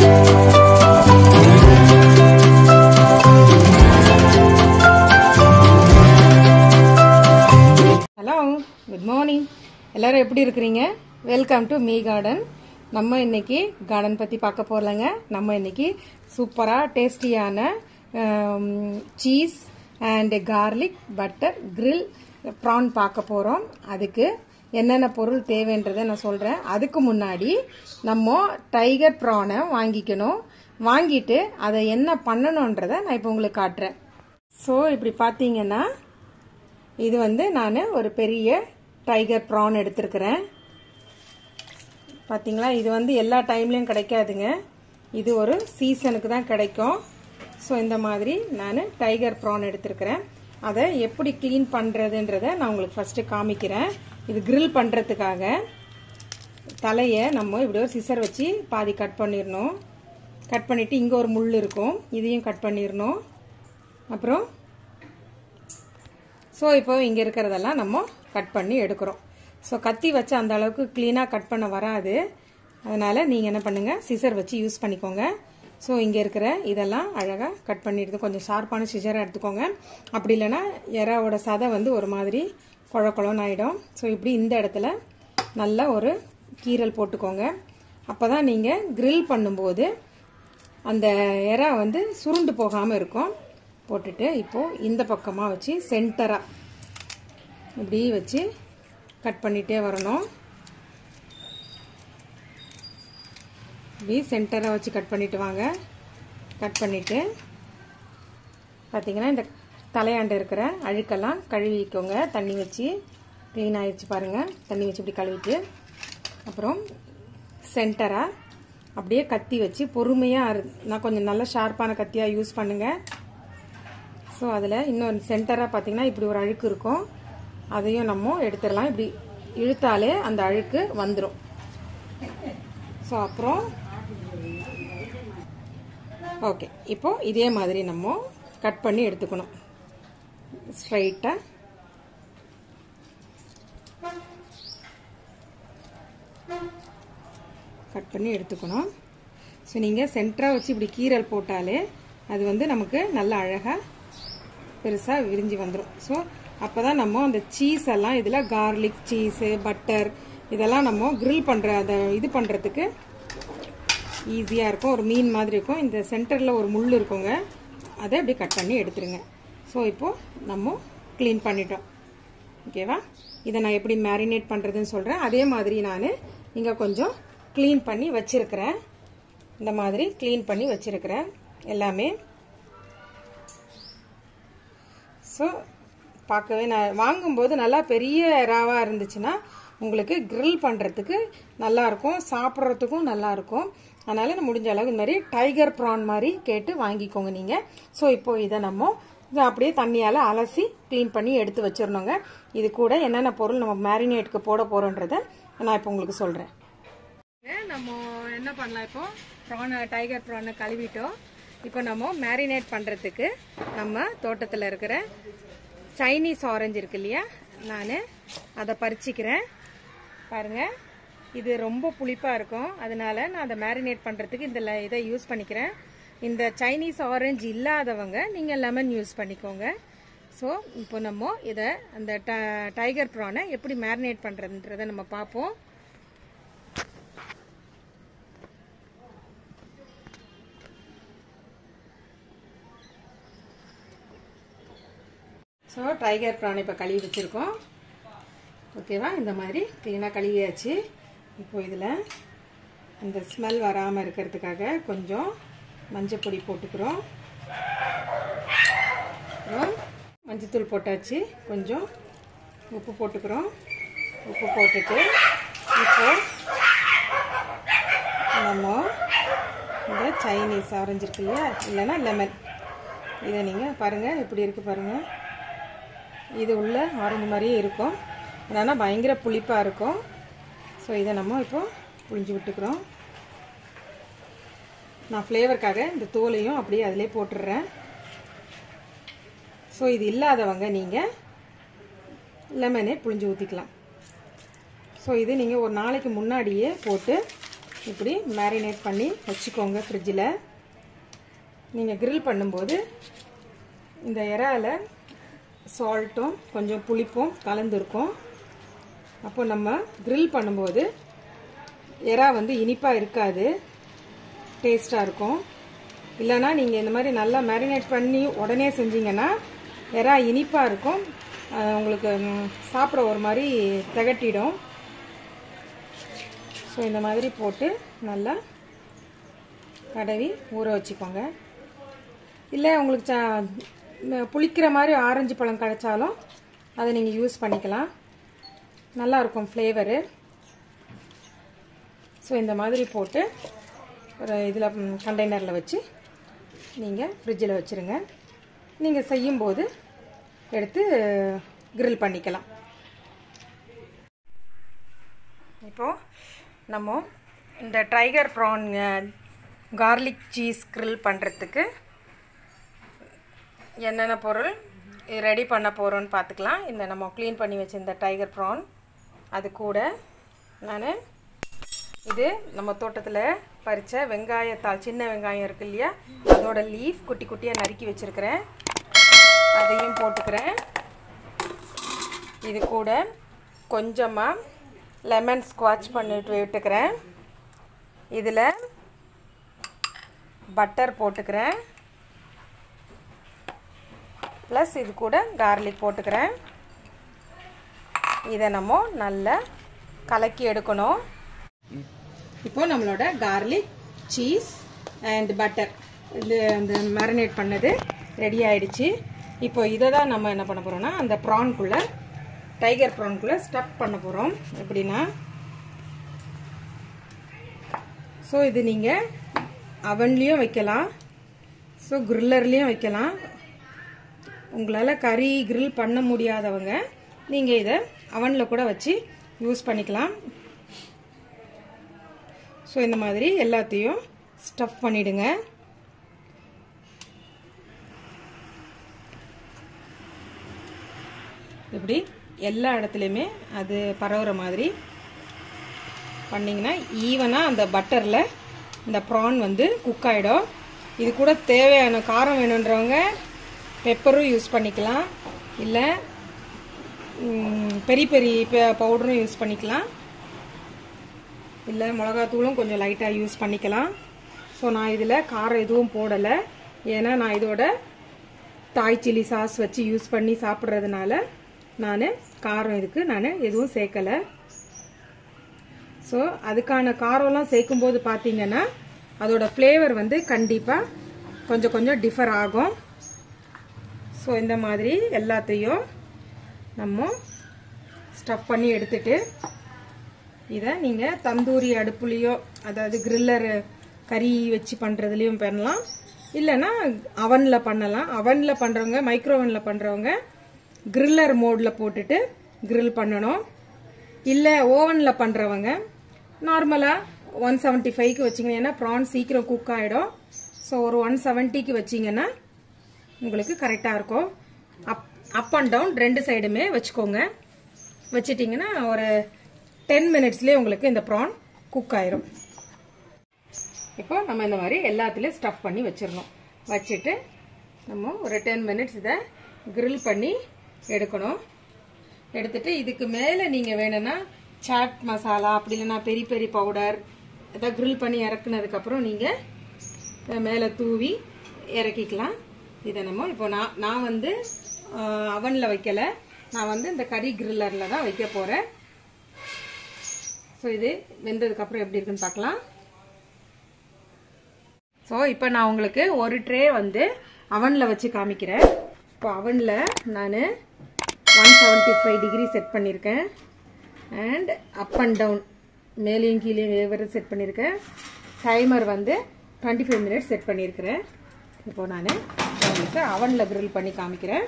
hello good morning எல்லாரும் எப்படி இருக்கிறீங்க வெல்கம் டு மீ கார்டன் நம்ம இன்னைக்கு கார்டன் பற்றி பார்க்க போகிறலங்க நம்ம இன்னைக்கு சூப்பராக டேஸ்டியான cheese and garlic butter grill prawn பார்க்க போகிறோம் அதுக்கு என்னென்ன பொருள் தேவைன்றதை நான் சொல்கிறேன் அதுக்கு முன்னாடி நம்ம டைகர் ப்ரானை வாங்கிக்கணும் வாங்கிட்டு அதை என்ன பண்ணணுன்றதை நான் இப்போ உங்களுக்கு காட்டுறேன் ஸோ இப்படி பார்த்தீங்கன்னா இது வந்து நான் ஒரு பெரிய டைகர் ப்ரான் எடுத்திருக்கிறேன் பார்த்தீங்களா இது வந்து எல்லா டைம்லையும் கிடைக்காதுங்க இது ஒரு சீசனுக்கு தான் கிடைக்கும் ஸோ இந்த மாதிரி நான் டைகர் ப்ரான் எடுத்திருக்கிறேன் அதை எப்படி க்ளீன் பண்ணுறதுன்றதை நான் உங்களுக்கு ஃபஸ்ட்டு காமிக்கிறேன் இது grill பண்ணுறதுக்காக தலையை நம்ம இப்படி ஒரு சிசர் வச்சு பாதி கட் பண்ணிடணும் கட் பண்ணிவிட்டு இங்கே ஒரு முள் இருக்கும் இதையும் கட் பண்ணிடணும் அப்புறம் ஸோ இப்போ இங்கே இருக்கிறதெல்லாம் நம்ம கட் பண்ணி எடுக்கிறோம் ஸோ கத்தி வச்சு அந்த அளவுக்கு க்ளீனாக கட் பண்ண வராது அதனால் நீங்கள் என்ன பண்ணுங்கள் சிசர் வச்சு யூஸ் பண்ணிக்கோங்க ஸோ இங்கே இருக்கிற இதெல்லாம் அழகாக கட் பண்ணிடுது கொஞ்சம் ஷார்ப்பான சிசராக எடுத்துக்கோங்க அப்படி இல்லைன்னா எறாவோட சதை வந்து ஒரு மாதிரி குழ குழன்னு ஆகிடும் ஸோ இப்படி இந்த இடத்துல நல்லா ஒரு கீரல் போட்டுக்கோங்க அப்போ தான் நீங்கள் grill பண்ணும்போது அந்த எறா வந்து சுருண்டு போகாமல் இருக்கும் போட்டுட்டு இப்போது இந்த பக்கமாக வச்சு சென்டராக இப்படி வச்சு கட் பண்ணிகிட்டே வரணும் இப்படி சென்டராக வச்சு கட் பண்ணிட்டு வாங்க கட் பண்ணிவிட்டு பார்த்தீங்கன்னா இந்த தலையாண்டு இருக்கிற அழுக்கெல்லாம் கழுவிக்கோங்க தண்ணி வச்சு க்ளீன் ஆயிடுச்சு பாருங்கள் தண்ணி வச்சு இப்படி கழுவிட்டு அப்புறம் சென்டராக அப்படியே கத்தி வச்சு பொறுமையாக நான் கொஞ்சம் நல்ல ஷார்ப்பான கத்தியாக யூஸ் பண்ணுங்கள் ஸோ அதில் இன்னொரு சென்டராக பார்த்தீங்கன்னா இப்படி ஒரு அழுக்கு இருக்கும் அதையும் நம்ம எடுத்துடலாம் இப்படி இழுத்தாலே அந்த அழுக்கு வந்துடும் ஸோ அப்புறம் ஓகே இப்போ இதே மாதிரி நம்ம கட் பண்ணி எடுத்துக்கணும் ஸ்ட்ரைட்டாக கட் பண்ணி எடுத்துக்கணும் ஸோ நீங்கள் சென்டராக வச்சு இப்படி கீரல் போட்டாலே அது வந்து நமக்கு நல்ல அழகாக பெருசாக விரிஞ்சு வந்துடும் ஸோ அப்போ தான் நம்ம அந்த சீஸ் எல்லாம் இதில் கார்லிக் சீஸு பட்டர் இதெல்லாம் நம்ம grill பண்ணுற அதை இது பண்ணுறதுக்கு ஈஸியாக இருக்கும் ஒரு மீன் மாதிரி இருக்கும் இந்த சென்டரில் ஒரு முள் இருக்குங்க அதை அப்படியே கட் பண்ணி எடுத்துருங்க ஸோ இப்போது நம்ம க்ளீன் பண்ணிட்டோம் ஓகேவா இதை நான் எப்படி மேரினேட் பண்ணுறதுன்னு சொல்கிறேன் அதே மாதிரி நான் இங்கே கொஞ்சம் க்ளீன் பண்ணி வச்சுருக்கிறேன் இந்த மாதிரி க்ளீன் பண்ணி வச்சுருக்கிறேன் எல்லாமே ஸோ பார்க்கவே நான் வாங்கும்போது நல்லா பெரிய ராவாக இருந்துச்சுன்னா உங்களுக்கு grill பண்ணுறதுக்கு நல்லாயிருக்கும் சாப்பிட்றதுக்கும் நல்லாயிருக்கும் அதனால் நான் முடிஞ்ச அளவுக்கு இந்த மாதிரி டைகர் ப்ரான் மாதிரி கேட்டு வாங்கிக்கோங்க நீங்கள் ஸோ இப்போ இதை நம்ம இதை அப்படியே தண்ணியால் அலசி க்ளீன் பண்ணி எடுத்து வச்சிடணுங்க இது கூட என்னென்ன பொருள் நம்ம மேரினேட்டுக்கு போட போகிறோன்றதை நான் இப்போ உங்களுக்கு சொல்கிறேன் நம்ம என்ன பண்ணலாம் இப்போ ப்ரானை டைகர் ப்ரானை கழுவிட்டோம் இப்போ நம்ம மேரினேட் பண்ணுறதுக்கு நம்ம தோட்டத்தில் இருக்கிற சைனீஸ் ஆரஞ்சு இருக்கு இல்லையா நான் அதை பறிச்சிக்கிறேன் பாருங்கள் இது ரொம்ப புளிப்பாக இருக்கும் அதனால நான் அதை மேரினேட் பண்ணுறதுக்கு இந்த ல- இதை யூஸ் பண்ணிக்கிறேன் இந்த சைனீஸ் ஆரஞ்சு இல்லாதவங்க நீங்கள் லெமன் யூஸ் பண்ணிக்கோங்க ஸோ இப்போ நம்ம இதை அந்த ட- டைகர் ப்ரானை எப்படி மேரினேட் பண்ணுறதுன்றதை நம்ம பார்ப்போம் ஸோ டைகர் ப்ரான் இப்போ கழுவி வச்சுருக்கோம் ஓகேவா இந்த மாதிரி க்ளீனாக கழுவியாச்சு இப்போ இதில் அந்த ஸ்மெல் வராமல் இருக்கிறதுக்காக கொஞ்சம் மஞ்சள் பொடி போட்டுக்கிறோம் அப்புறம் மஞ்சத்தூள் போட்டாச்சு கொஞ்சம் உப்பு போட்டுக்கிறோம் உப்பு போட்டுட்டு இப்போ நம்ம இந்த சைனீஸ் ஆரஞ்சு இருக்கு இல்லையா இல்லைன்னா லெமன் இதை நீங்கள் பாருங்கள் எப்படி இருக்குது பாருங்கள் இது உள்ள ஆரஞ்சு மாதிரியே இருக்கும் ஆனால் பயங்கர புளிப்பாக இருக்கும் ஸோ இதை நம்ம இப்போ புழிஞ்சு விட்டுக்கிறோம் நான் ஃப்ளேவருக்காக இந்த தோலையும் அப்படியே அதிலே போட்டுடுறேன் ஸோ இது இல்லாதவங்க நீங்கள் லெமனே புழிஞ்சு ஊற்றிக்கலாம் ஸோ இது நீங்கள் ஒரு நாளைக்கு முன்னாடியே போட்டு இப்படி மேரினேட் பண்ணி வச்சுக்கோங்க ஃப்ரிட்ஜில் நீங்கள் grill பண்ணும்போது இந்த இறால சால்ட்டும் கொஞ்சம் புளிப்பும் கலந்துருக்கும் அப்போ நம்ம grill பண்ணும்போது எறா வந்து இனிப்பாக இருக்காது டேஸ்ட்டாக இருக்கும் இல்லைன்னா நீங்கள் இந்த மாதிரி நல்லா மேரினேட் பண்ணி உடனே செஞ்சீங்கன்னா எறா இனிப்பாக இருக்கும் அஹ் உங்களுக்கு ம், சாப்பிட ஒரு மாதிரி திகட்டிடும் ஸோ இந்த மாதிரி போட்டு நல்லா தடவி ஊற வச்சுக்கோங்க இல்லை உங்களுக்கு ச ம- புளிக்கிற மாதிரி ஆரஞ்சு பழம் கிடைச்சாலும் அதை நீங்கள் யூஸ் பண்ணிக்கலாம் நல்லா இருக்கும் ஃப்ளேவரு ஸோ இந்த மாதிரி போட்டு ஒரு இதில் கண்டெய்னரில் வச்சு நீங்கள் ஃப்ரிட்ஜில் வச்சுருங்க நீங்கள் செய்யும்போது எடுத்து grill பண்ணிக்கலாம் இப்போது நம்ம இந்த tiger prawn garlic cheese grill பண்ணுறதுக்கு என்னென்ன பொருள் ரெடி பண்ண போகிறோன்னு பார்த்துக்கலாம் இந்த நம்ம க்ளீன் பண்ணி வச்சிருந்த டைகர் ப்ரான் அது கூட நான் இது நம்ம தோட்டத்தில் பறித்த வெங்காயத்தாள் சின்ன வெங்காயம் இருக்கு இல்லையா அதோட லீஃப் குட்டி குட்டியாக நறுக்கி வச்சுருக்கிறேன் அதையும் போட்டுக்கிறேன் இது கூட கொஞ்சமாக லெமன் ஸ்குவாட்ச் பண்ணிட்டு விட்டுக்கிறேன் இதில் பட்டர் போட்டுக்கிறேன் ப்ளஸ் இது கூட கார்லிக் போட்டுக்கிறேன் இதை நம்ம நல்லா கலக்கி எடுக்கணும் இப்போ நம்மளோட கார்லிக் சீஸ் அண்ட் பட்டர் இது அந்த மேரினேட் பண்ணது ரெடி ஆயிடுச்சு இப்போ இதை தான் நம்ம என்ன பண்ண போகிறோம்னா அந்த ப்ரான்குள்ளே டைகர் ப்ரான்குள்ளே ஸ்டஃப் பண்ண போகிறோம் எப்படின்னா ஸோ இது நீங்கள் அவன்லேயும் வைக்கலாம் ஸோ க்ரில்லர்லேயும் வைக்கலாம் உங்களால் கறி grill பண்ண முடியாதவங்க நீங்கள் இதை அவனில் கூட வச்சு யூஸ் பண்ணிக்கலாம் ஸோ இந்த மாதிரி எல்லாத்தையும் ஸ்டஃப் பண்ணிடுங்க இப்படி எல்லா இடத்துலையுமே அது பரவுற மாதிரி பண்ணிங்கன்னா ஈவனாக அந்த பட்டரில் இந்த ப்ரான் வந்து குக் ஆகிடும் இது கூட தேவையான காரம் வேணுன்றவங்க பெப்பரும் யூஸ் பண்ணிக்கலாம் இல்லை பெரி பெரி பவுடரும் யூஸ் பண்ணிக்கலாம் இல்லை மிளகாத்தூளும் கொஞ்சம் லைட்டாக யூஸ் பண்ணிக்கலாம் ஸோ நான் இதில் காரம் எதுவும் போடலை ஏன்னா நான் இதோட தாய் சில்லி சாஸ் வச்சு யூஸ் பண்ணி சாப்பிட்றதுனால நான் காரம் இதுக்கு நான் எதுவும் சேர்க்கலை ஸோ அதுக்கான காரம்லாம் சேர்க்கும்போது பார்த்தீங்கன்னா அதோட ஃப்ளேவர் வந்து கண்டிப்பாக கொஞ்சம் கொஞ்சம் டிஃபர் ஆகும் ஸோ இந்த மாதிரி எல்லாத்தையும் நம்ம ஸ்டஃப் பண்ணி எடுத்துட்டு இதை நீங்கள் தந்தூரி அடுப்புலேயோ அதாவது கிரில்லர் கறி வச்சு பண்ணுறதுலையும் பண்ணலாம் இல்லைன்னா அவனில் பண்ணலாம் அவனில் பண்ணுறவங்க மைக்ரோவனில் பண்ணுறவங்க கிரில்லர் மோடில் போட்டுட்டு grill பண்ணணும் இல்லை ஓவனில் பண்ணுறவங்க நார்மலாக ஒன் செவன்ட்டி ஃபைவ்க்கு வச்சிங்கன்னா ஏன்னா ப்ரான் சீக்கிரம் குக் ஆகிடும் ஸோ ஒரு ஒன் செவன்ட்டிக்கு வச்சிங்கன்னா உங்களுக்கு கரெக்டாக இருக்கும் அப் அப் அண்ட் டவுன் ரெண்டு சைடுமே வச்சுக்கோங்க வச்சிட்டிங்கன்னா ஒரு டென் மினிட்ஸ்லேயே உங்களுக்கு இந்த ப்ரான் குக் ஆயிரும் இப்போ நம்ம இந்த மாதிரி எல்லாத்துலேயும் ஸ்டஃப் பண்ணி வச்சிடணும் வச்சுட்டு நம்ம ஒரு டென் மினிட்ஸ் இதை grill பண்ணி எடுக்கணும் எடுத்துட்டு இதுக்கு மேலே நீங்கள் வேணும்னா சாட் மசாலா அப்படி இல்லைன்னா பெரி பெரி பவுடர் இதை grill பண்ணி இறக்குனதுக்கப்புறம் நீங்கள் மேலே தூவி இறக்கிக்கலாம் இதை நம்ம இப்போ நான் நான் வந்து அவனில் வைக்கல நான் வந்து இந்த கறி கிரில்லரில் தான் வைக்க போகிறேன் ஸோ இது வெந்ததுக்கப்புறம் எப்படி இருக்குன்னு பார்க்கலாம் ஸோ இப்போ நான் உங்களுக்கு ஒரு ட்ரே வந்து அவனில் வச்சு காமிக்கிறேன் இப்போ அவனில் நான் one seventy five degree set பண்ணியிருக்கேன் அண்ட் அப் அண்ட் டவுன் மேலேயும் கீழே வேறு செட் பண்ணியிருக்கேன் டைமர் வந்து டுவெண்ட்டி ஃபைவ் மினிட்ஸ் செட் பண்ணியிருக்கிறேன் இப்போ நான் உங்களுக்கு அவனில் grill பண்ணி காமிக்கிறேன்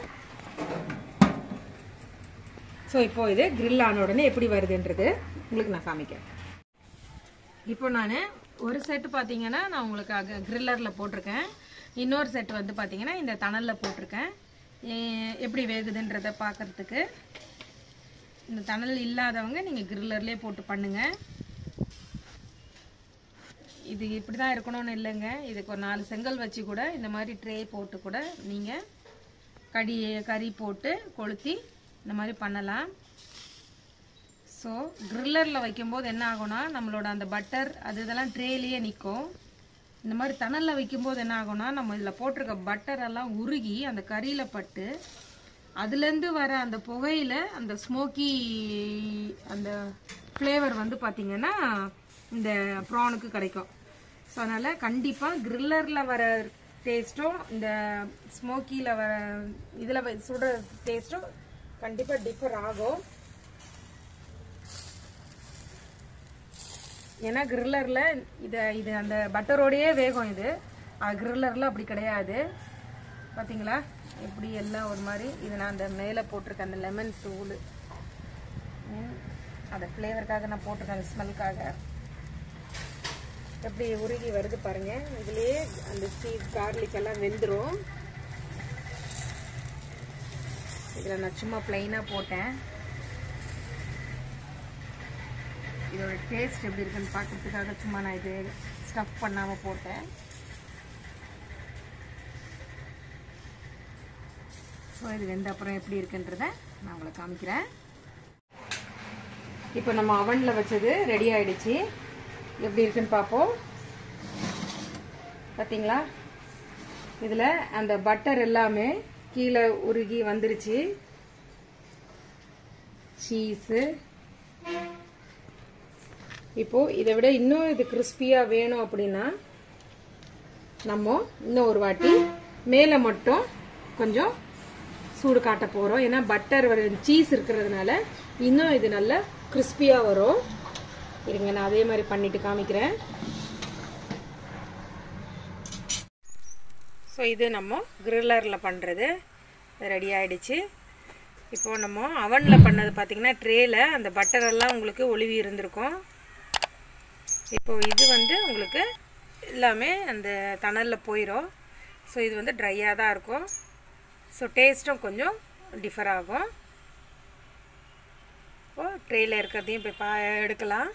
ஸோ இப்போ இது grill ஆன உடனே எப்படி வருதுன்றது உங்களுக்கு நான் காமிக்கிறேன் இப்போ நான் ஒரு செட்டு பார்த்தீங்கன்னா நான் உங்களுக்கு அக கிரில்லரில் போட்டிருக்கேன் இன்னொரு செட் வந்து பார்த்தீங்கன்னா இந்த தணலில் போட்டிருக்கேன் ஏ- எப்படி வேகுதுன்றதை பார்க்கறதுக்கு இந்த தணல் இல்லாதவங்க நீங்கள் கிரில்லர்லேயே போட்டு பண்ணுங்கள் இது இப்படி தான் இருக்கணும்னு இல்லைங்க இதுக்கு ஒரு நாலு செங்கல் வச்சு கூட இந்த மாதிரி ட்ரே போட்டு கூட நீங்கள் கடி கறி போட்டு கொளுத்தி இந்த மாதிரி பண்ணலாம் ஸோ க்ரில்லரில் வைக்கும்போது என்ன ஆகும்னா நம்மளோட அந்த பட்டர் அது இதெல்லாம் ட்ரேலேயே நிற்கும் இந்த மாதிரி தணலில் வைக்கும்போது என்ன ஆகும்னா நம்ம இதில் போட்டிருக்க பட்டர் எல்லாம் உருகி அந்த கறியில் பட்டு அதுலேருந்து வர அந்த புகையில அந்த ஸ்மோக்கி அந்த ஃப்ளேவர் வந்து பார்த்திங்கன்னா இந்த ப்ரானுக்கு கிடைக்கும் ஸோ அதனால் கண்டிப்பாக க்ரில்லரில் வர டேஸ்ட்டும் இந்த ஸ்மோக்கியில் வர இதில் சுடுற டேஸ்ட்டும் கண்டிப்பாக டிஃபர் ஆகும் ஏன்னா கிரில்லரில் இதை இது அந்த பட்டரோடையே வேகும் இது கிரில்லரில் அப்படி கிடையாது பார்த்தீங்களா எப்படி எல்லாம் ஒரு மாதிரி இது நான் அந்த மேலே போட்டிருக்கேன் அந்த லெமன் தூள் அந்த ஃப்ளேவருக்காக நான் போட்டிருக்கேன் அந்த ஸ்மெல்லுக்காக எப்படி உருகி வருது பாருங்க இதுலேயே அந்த சீஸ் கார்லிக் எல்லாம் வெந்துடும் இதில் நான் சும்மா பிளைனாக போட்டேன் இதோட டேஸ்ட் எப்படி இருக்குன்னு பார்க்கறதுக்காக சும்மா நான் இது ஸ்டஃப் பண்ணாமல் போட்டேன் ஸோ இது வெந்த அப்புறம் எப்படி இருக்குன்றத நான் உங்களை காமிக்கிறேன் இப்போ நம்ம அவனில் வச்சது ரெடி ஆயிடுச்சு எப்படி இருக்குன்னு பார்ப்போம் பார்த்தீங்களா இதில் அந்த பட்டர் எல்லாமே கீழே உருகி வந்துருச்சு சீஸு இப்போ இதை விட இன்னும் இது கிறிஸ்பியாக வேணும் அப்படின்னா நம்ம இன்னும் ஒரு வாட்டி மேலே மட்டும் கொஞ்சம் சூடு காட்ட போகிறோம் ஏன்னா பட்டர் சீஸ் இருக்கிறதுனால இன்னும் இது நல்ல கிறிஸ்பியாக வரும் இருங்க நான் அதே மாதிரி பண்ணிட்டு காமிக்கிறேன் ஸோ இது நம்ம கிரில்லரில் பண்ணுறது ரெடி ஆயிடுச்சு இப்போ நம்ம அவனில் பண்ணது பார்த்திங்கன்னா ட்ரேயில் அந்த பட்டர் எல்லாம் உங்களுக்கு ஒளிவி இருந்திருக்கும் இப்போ இது வந்து உங்களுக்கு எல்லாமே அந்த தணலில் போயிடும் ஸோ இது வந்து ட்ரையாக தான் இருக்கும் ஸோ டேஸ்ட்டும் கொஞ்சம் டிஃபர் ஆகும் இப்போ ட்ரேயில் இருக்கிறதையும் இப்போ பா எடுக்கலாம்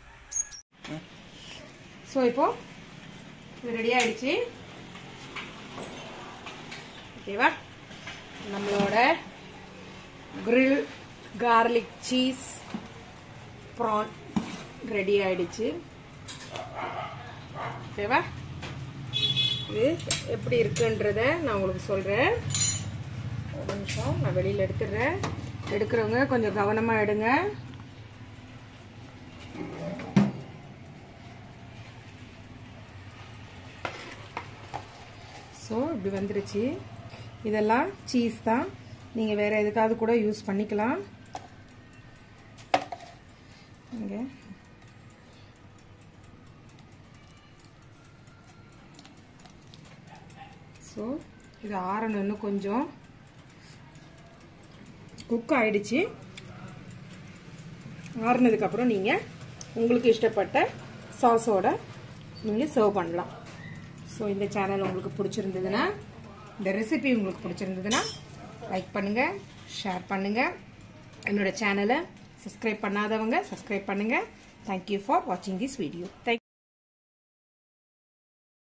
ஸோ இப்போ இது ரெடி ஆயிடுச்சு ஓகேவா நம்மளோட grill garlic cheese prawn ready ஆயிடுச்சு ஓகேவா இது எப்படி இருக்குன்றத நான் உங்களுக்கு சொல்கிறேன் ஒரு நிமிஷம் நான் வெளியில் எடுத்துடுறேன் எடுக்கிறவங்க கொஞ்சம் கவனமாக எடுங்க ஸோ இப்படி வந்துருச்சு இதெல்லாம் சீஸ் தான் நீங்கள் வேறு எதுக்காவது கூட யூஸ் பண்ணிக்கலாம் இங்கே ஸோ இது ஆறணும் இன்னும் கொஞ்சம் குக் ஆயிடுச்சு ஆறுனதுக்கப்புறம் நீங்கள் உங்களுக்கு இஷ்டப்பட்ட சாஸோட நீங்கள் சர்வ் பண்ணலாம் ஸோ இந்த சேனல் உங்களுக்கு பிடிச்சிருந்ததுன்னா இந்த ரெசிபி உங்களுக்கு பிடிச்சிருந்ததுன்னா லைக் பண்ணுங்கள் ஷேர் பண்ணுங்கள் என்னோட சேனலை சப்ஸ்கிரைப் பண்ணாதவங்க சப்ஸ்கிரைப் பண்ணுங்கள் தேங்க்யூ ஃபார் வாட்சிங் திஸ் வீடியோ தேங்க்